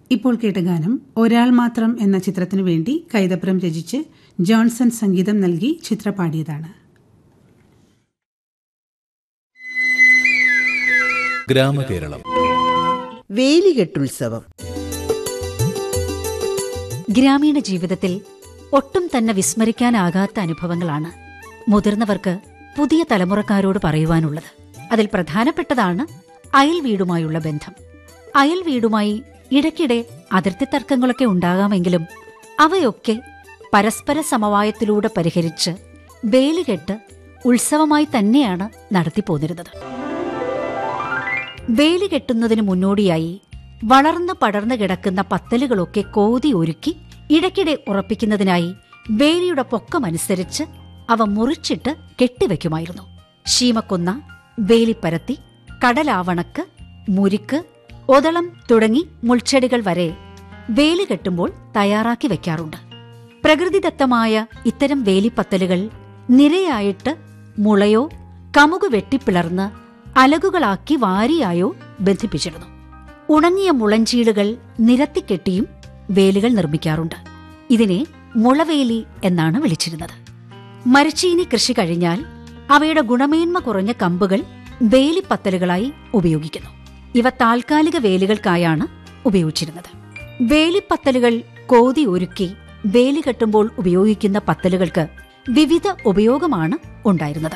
ഇപ്പോൾ കേട്ട ഗാനം ഒരാൾ മാത്രം എന്ന ചിത്രത്തിനു വേണ്ടി കൈതപ്രം രചിച്ച് ജോൺസൺ സംഗീതം നൽകി ചിത്ര പാടിയതാണ് ഗ്രാമകേരളം വേലികെട്ടുത്സവം ഗ്രാമീണ ജീവിതത്തിൽ ഒട്ടും തന്നെ വിസ്മരിക്കാനാകാത്ത അനുഭവങ്ങളാണ് മുതിർന്നവർക്ക് പുതിയ തലമുറക്കാരോട് പറയുവാനുള്ളത് അതിൽ പ്രധാനപ്പെട്ടതാണ് അയൽ വീടുമായുള്ള ബന്ധം അയൽ വീടുമായി ഇടയ്ക്കിടെ അതിർത്തി തർക്കങ്ങളൊക്കെ ഉണ്ടാകാമെങ്കിലും അവയൊക്കെ പരസ്പര സമവായത്തിലൂടെ പരിഹരിച്ച് വേലികെട്ട് ഉത്സവമായി തന്നെയാണ് നടത്തിപ്പോന്നിരുന്നത് വേലി കെട്ടുന്നതിന് മുന്നോടിയായി വളർന്നു പടർന്നു കിടക്കുന്ന പത്തലുകളൊക്കെ കോതി ഒരുക്കി ഇടയ്ക്കിടെ ഉറപ്പിക്കുന്നതിനായി വേലിയുടെ പൊക്കമനുസരിച്ച് അവ മുറിച്ചിട്ട് കെട്ടിവെക്കുമായിരുന്നു ശീമക്കൊന്ന വേലിപ്പരത്തി കടലാവണക്ക് മുരിക്ക് ഒതളം തുടങ്ങി മുൾച്ചെടികൾ വരെ വേലി കെട്ടുമ്പോൾ തയ്യാറാക്കി വെക്കാറുണ്ട് പ്രകൃതിദത്തമായ ഇത്തരം വേലിപ്പത്തലുകൾ നിരയായിട്ട് മുളയോ കമുക് വെട്ടിപ്പിളർന്ന് അലകുകളാക്കി വാരിയായോ ബന്ധിപ്പിച്ചിരുന്നു ഉണങ്ങിയ മുളഞ്ചീളുകൾ നിരത്തിക്കെട്ടിയും വേലികൾ നിർമ്മിക്കാറുണ്ട് ഇതിനെ മുളവേലി എന്നാണ് വിളിച്ചിരുന്നത് മരച്ചീനി കൃഷി കഴിഞ്ഞാൽ അവയുടെ ഗുണമേന്മ കുറഞ്ഞ കമ്പുകൾ വേലിപ്പത്തലുകളായി ഉപയോഗിക്കുന്നു ഇവ താൽക്കാലിക വേലികൾക്കായാണ് ഉപയോഗിച്ചിരുന്നത് വേലിപ്പത്തലുകൾ കോതി ഒരുക്കി വേലി കെട്ടുമ്പോൾ ഉപയോഗിക്കുന്ന പത്തലുകൾക്ക് വിവിധ ഉപയോഗമാണ് ഉണ്ടായിരുന്നത്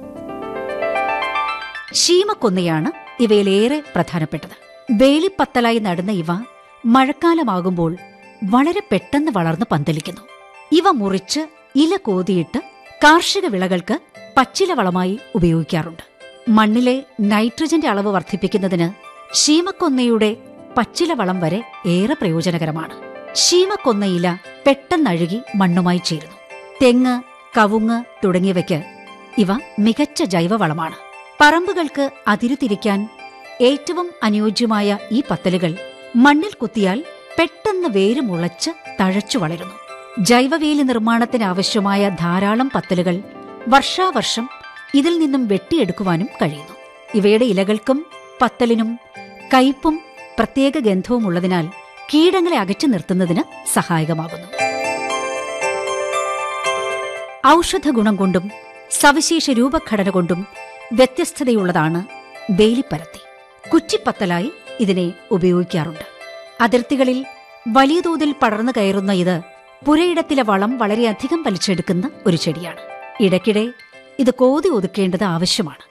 ശീമക്കൊന്നയാണ് ഇവയിലേറെ പ്രധാനപ്പെട്ടത് വേലിപ്പത്തലായി നടുന്ന ഇവ മഴക്കാലമാകുമ്പോൾ വളരെ പെട്ടെന്ന് വളർന്ന് പന്തലിക്കുന്നു ഇവ മുറിച്ച് ഇല കോതിയിട്ട് കാർഷിക വിളകൾക്ക് പച്ചില വളമായി ഉപയോഗിക്കാറുണ്ട് മണ്ണിലെ നൈട്രജന്റെ അളവ് വർദ്ധിപ്പിക്കുന്നതിന് ശീമക്കൊന്നയുടെ പച്ചില വളം വരെ ഏറെ പ്രയോജനകരമാണ് ശീമക്കൊന്നയില പെട്ടെന്നഴുകി മണ്ണുമായി ചേരുന്നു തെങ്ങ് കവുങ്ങ് തുടങ്ങിയവയ്ക്ക് ഇവ മികച്ച ജൈവവളമാണ് പറമ്പുകൾക്ക് അതിരുതിരിക്കാൻ ഏറ്റവും അനുയോജ്യമായ ഈ പത്തലുകൾ മണ്ണിൽ കുത്തിയാൽ പെട്ടെന്ന് വേര് മുളച്ച് തഴച്ചു വളരുന്നു ജൈവവേലി നിർമ്മാണത്തിന് ആവശ്യമായ ധാരാളം പത്തലുകൾ വർഷാവർഷം ഇതിൽ നിന്നും വെട്ടിയെടുക്കുവാനും കഴിയുന്നു ഇവയുടെ ഇലകൾക്കും പത്തലിനും കയ്പും പ്രത്യേക ഗന്ധവും ഉള്ളതിനാൽ കീടങ്ങളെ അകറ്റി നിർത്തുന്നതിന് സഹായകമാകുന്നു ഔഷധ ഗുണം കൊണ്ടും സവിശേഷ രൂപഘടന കൊണ്ടും വ്യത്യസ്തതയുള്ളതാണ് വേലിപ്പരത്തി കുറ്റിപ്പത്തലായി ഇതിനെ ഉപയോഗിക്കാറുണ്ട് അതിർത്തികളിൽ വലിയ തോതിൽ പടർന്നു കയറുന്ന ഇത് പുരയിടത്തിലെ വളം വളരെയധികം വലിച്ചെടുക്കുന്ന ഒരു ചെടിയാണ് ഇടയ്ക്കിടെ ഇത് കോതി ഒതുക്കേണ്ടത് ആവശ്യമാണ്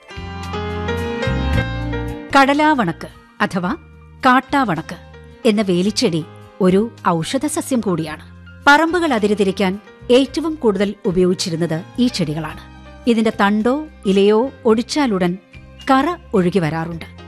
കടലാവണക്ക് അഥവാ കാട്ടാവണക്ക് എന്ന വേലിച്ചെടി ഒരു ഔഷധ സസ്യം കൂടിയാണ് പറമ്പുകൾ അതിരുതിരിക്കാൻ ഏറ്റവും കൂടുതൽ ഉപയോഗിച്ചിരുന്നത് ഈ ചെടികളാണ് ഇതിന്റെ തണ്ടോ ഇലയോ ഒടിച്ചാലുടൻ കറ ഒഴുകി വരാറുണ്ട്